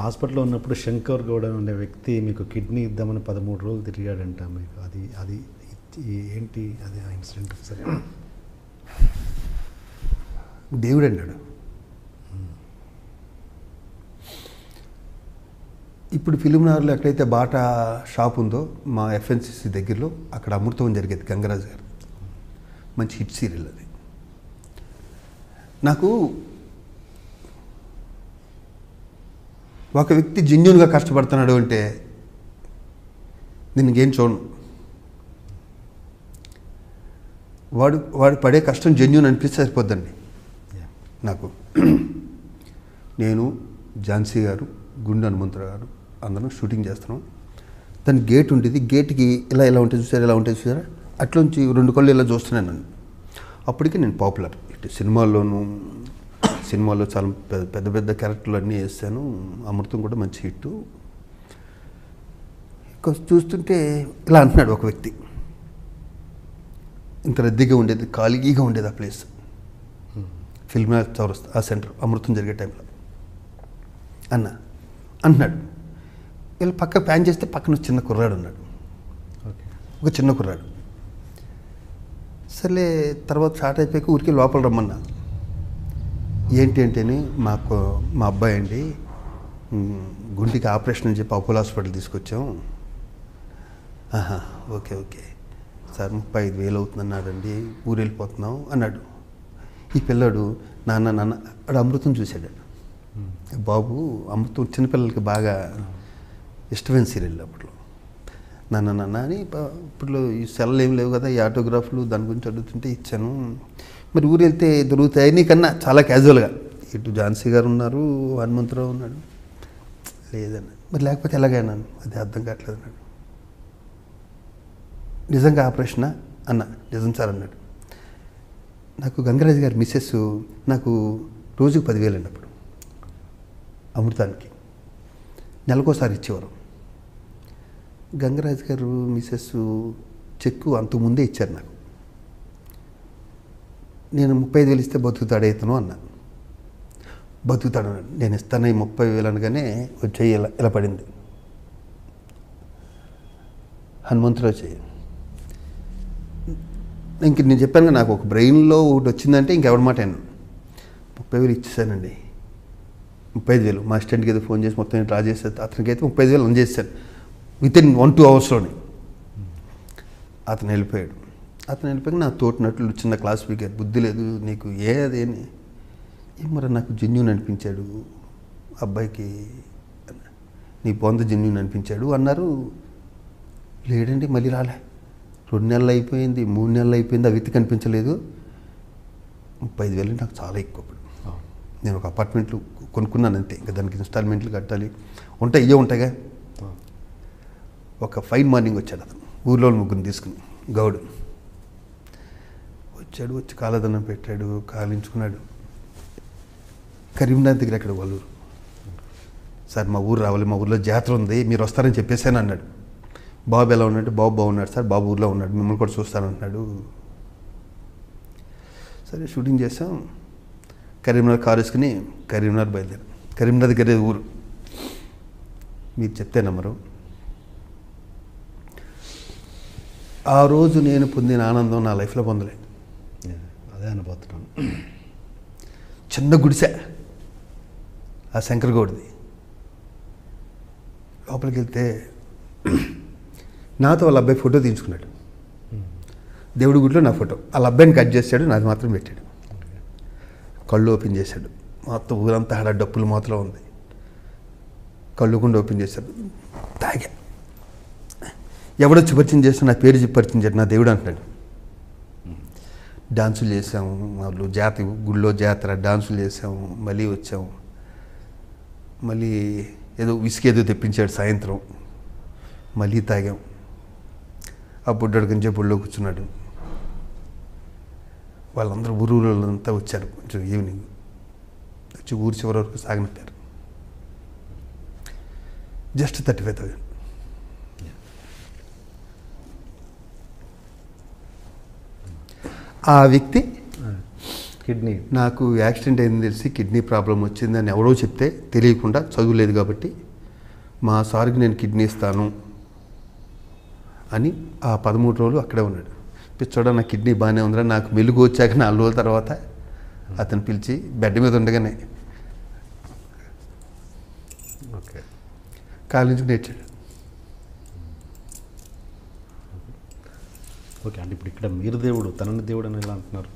హాస్పిటల్లో ఉన్నప్పుడు శంకర్ గౌడ్ అని ఉండే వ్యక్తి మీకు కిడ్నీ ఇద్దామని పదమూడు రోజులు తిరిగాడంట మీకు అది అది ఈ- ఏంటి అది ఆ ఇన్సిడెంట్ సరే దేవుడు అన్నాడు ఇప్పుడు ఫిలిం నగర్లో ఎక్కడైతే బాటా షాప్ ఉందో మా ఎఫ్ఎన్సిసి దగ్గరలో అక్కడ అమృతం జరిగేది గంగరాజు గారు మంచి హిట్ సీరియల్ అది నాకు ఒక వ్యక్తి జెన్యున్గా కష్టపడుతున్నాడు అంటే నేను ఇంకేం చూడను వాడు వాడు పడే కష్టం జెన్యున్ అనిపిస్తే సరిపోద్దండి Yeah. నాకు నేను ఝాన్సీ గారు గుండు హనుమంతరావు గారు అందరం షూటింగ్ చేస్తున్నాం దాని గేట్ ఉండేది గేట్కి ఇలా ఇలా ఉంటుంది చూసారా ఇలా ఉంటుంది చూసారా అట్లోంచి రెండు కళ్ళు ఇలా చూస్తున్నాను నన్ను అప్పటికి నేను పాపులర్ ఇటు సినిమాల్లోనూ సినిమాలో చాలా పెద్ద పెద్ద పెద్ద క్యారెక్టర్లు అన్నీ వేస్తాను అమృతం కూడా మంచి హిట్ ఇక చూస్తుంటే ఇలా అంటున్నాడు ఒక వ్యక్తి ఇంత రద్దీగా ఉండేది ఖాళీగా ఉండేది ఆ ప్లేస్ ఫిల్మ్ చౌరస్తా ఆ సెంటర్ అమృతం జరిగే టైంలో అన్న అంటున్నాడు వీళ్ళు పక్క ప్యాన్ చేస్తే పక్కన ఒక చిన్న కుర్రాడు ఉన్నాడు ఓకే ఒక చిన్న కుర్రాడు సర్లే తర్వాత స్టార్ట్ అయిపోయాక ఊరికి లోపల రమ్మన్నా ఏంటి అంటే అని మాకు మా అబ్బాయి అండి ఉమ్, గుండెకి ఆపరేషన్ అని చెప్పి అపోలో హాస్పిటల్ తీసుకొచ్చాం ఆహా ఓకే ఓకే సార్ ముప్పై ఐదు వేలు అవుతుందన్నాడండి ఊరు వెళ్ళిపోతున్నాం అన్నాడు ఈ పిల్లాడు నాన్న నాన్న వాడు అమృతం చూశాడు బాబు అమృతం చిన్నపిల్లలకి బాగా ఇష్టమైన సీరియల్ అప్పట్లో నాన్న నాన్న అని ప- ఇప్పుడు ఈ సెల్ ఏం లేవు కదా ఈ ఆటోగ్రాఫ్లు దాని గురించి అడుగుతుంటే ఇచ్చాను మరి ఊరు వెళ్తే దొరుకుతాయి నీకన్నా చాలా క్యాజువల్గా ఇటు ఝాన్సీ గారు ఉన్నారు హనుమంతరావు ఉన్నాడు లేదన్న మరి లేకపోతే ఎలాగైనాను అది అర్థం కావట్లేదు అన్నాడు నిజంగా ఆపరేషనా అన్న నిజం సార్ అన్నాడు నాకు గంగరాజు గారి మిస్సెస్ నాకు రోజుకు పదివేలు అండి అప్పుడు అమృతానికి నెలకోసారి ఇచ్చేవారు గంగరాజు గారు మిస్సెస్ చెక్కు అంతకు ముందే ఇచ్చారు నాకు నేను ముప్పై ఐదు వేలు ఇస్తే బతుకుతాడే ఇతను అన్నా బతుకుతాడు అన్నాడు నేను ఇస్తాను ఈ ముప్పై వేలు అనగానే వచ్చేయి ఇలా ఇలా పడింది హనుమంతురావు చేయి ఇంక నేను చెప్పాను కదా, నాకు ఒక బ్రెయిన్లో ఒకటి వచ్చిందంటే ఇంకెవరి మాట అయినా ముప్పై వేలు ఇచ్చేసానండి ముప్పై ఐదు వేలు మా అసిస్టెంట్కి ఏదో ఫోన్ చేసి మొత్తం డ్రా చేస్తే అతనికి అయితే ముప్పై ఐదు వేలు అందజేశాను విత్ ఇన్ వన్ టూ అవర్స్లోనే అతను వెళ్ళిపోయాడు అతను వెళ్ళిపోయాక నా తోటినట్లు చిన్న క్లాస్ స్పీకర్ బుద్ధి లేదు నీకు ఏ అదేని ఏం మరి నాకు జెన్యున్ అనిపించాడు అబ్బాయికి నీ పొంద జెన్యున్ అనిపించాడు అన్నారు లేడండి మళ్ళీ రాలే రెండు నెలలు అయిపోయింది మూడు నెలలు అయిపోయింది అవి కనిపించలేదు ముప్పై ఐదు వేలు నాకు చాలా ఎక్కువ ఇప్పుడు నేను ఒక అపార్ట్మెంట్లు కొనుక్కున్నాను అంతే ఇంకా దానికి ఇన్స్టాల్మెంట్లు కట్టాలి ఉంటాయి ఇవే ఉంటాయిగా ఒక ఫైన్ మార్నింగ్ వచ్చాడు అతను ఊర్లో ముగ్గురిని తీసుకుని గౌడు వచ్చాడు వచ్చి కాలదన్నం పెట్టాడు కాలించుకున్నాడు కరీంనగర్ దగ్గర అక్కడ వాళ్ళ ఊరు సార్ మా ఊరు రావాలి మా ఊర్లో జాతర ఉంది మీరు వస్తారని చెప్పేసాను అన్నాడు బాబు ఎలా ఉన్నాడు బాబు బాగున్నాడు సార్ బాబు ఊర్లో ఉన్నాడు మిమ్మల్ని కూడా చూస్తానంటున్నాడు సరే షూటింగ్ చేసాం కరీంనగర్ కారు వేసుకుని కరీంనగర్ బయలుదేరాం కరీంనగర్ దగ్గర ఊరు మీరు చెప్తే నమ్మరు ఆ రోజు నేను పొందిన ఆనందం నా లైఫ్లో పొందలే అదే అనుపోతున్నాను చిన్న గుడిసె ఆ శంకర్ గౌడ్ది లోపలికి వెళ్తే నాతో వాళ్ళ అబ్బాయి ఫోటో తీయించుకున్నాడు దేవుడి గుడిలో నా ఫోటో వాళ్ళ అబ్బాయిని కట్ చేశాడు నాది మాత్రం పెట్టాడు కళ్ళు ఓపెన్ చేశాడు మొత్తం ఊరంతా ఆడ డప్పుల మూతలో ఉంది కళ్ళు కూడా ఓపెన్ చేశాడు తాగా ఎవడొచ్చి పరిచయం చేస్తే నా పేరు చెప్పి పరిచయం చేయడు నా దేవుడు అంటున్నాడు డాన్సులు చేసాము వాళ్ళు జాతి గుళ్ళో జాతర డాన్సులు చేసాము మళ్ళీ వచ్చాము మళ్ళీ ఏదో విసికి ఏదో తెప్పించాడు సాయంత్రం మళ్ళీ తాగాం ఆ బుడ్డడు కొంచెం బుళ్ళో కూర్చున్నాడు వాళ్ళందరూ ఊరు ఊళ్ళంతా వచ్చారు కొంచెం ఈవినింగ్ వచ్చి ఊరి చివరి వరకు సాగనిపారు జస్ట్ థర్టీ ఫైవ్ థౌజండ్ ఆ వ్యక్తి కిడ్నీ నాకు యాక్సిడెంట్ అయింది తెలిసి కిడ్నీ ప్రాబ్లం వచ్చిందని ఎవరో చెప్తే తెలియకుండా చదువులేదు కాబట్టి మా సార్కి నేను కిడ్నీ ఇస్తాను అని ఆ పదమూడు రోజులు అక్కడే ఉన్నాడు పిచ్చోడ నా కిడ్నీ బాగానే ఉందిరా నాకు మెలుగు వచ్చాక నాలుగు రోజుల తర్వాత అతను పిలిచి బెడ్ మీద ఉండగానే ఓకే కాలేజీకి నుంచి నేర్చాడు ఓకే అంటే ఇప్పుడు ఇక్కడ మీరు దేవుడు తనని దేవుడు అని ఎలా అంటున్నారు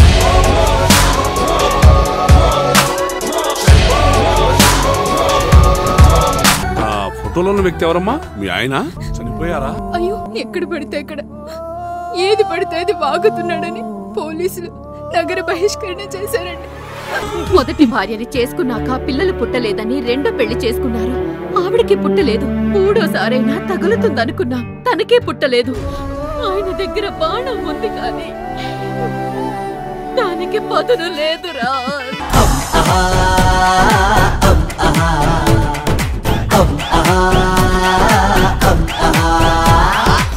ఆ ఫోటోలో ఉన్న వ్యక్తి ఎవరమ్మా మీ ఆయన చనిపోయారా అయ్యో ఎక్కడ పడితే అక్కడ ఏది పడితే అది వాగుతున్నాడని పోలీసులు నగర బహిష్కరణ చేశారండి మొదటి భార్యని చేసుకున్నాక పిల్లలు పుట్టలేదని రెండో పెళ్లి చేసుకున్నారు ఆవిడకి పుట్టలేదు మూడోసారైనా తగులుతుందనుకున్నా తనకే పుట్టలేదు ఆయన దగ్గర బాణం ఉంది కానీ దానికి పదును లేదురా ఆ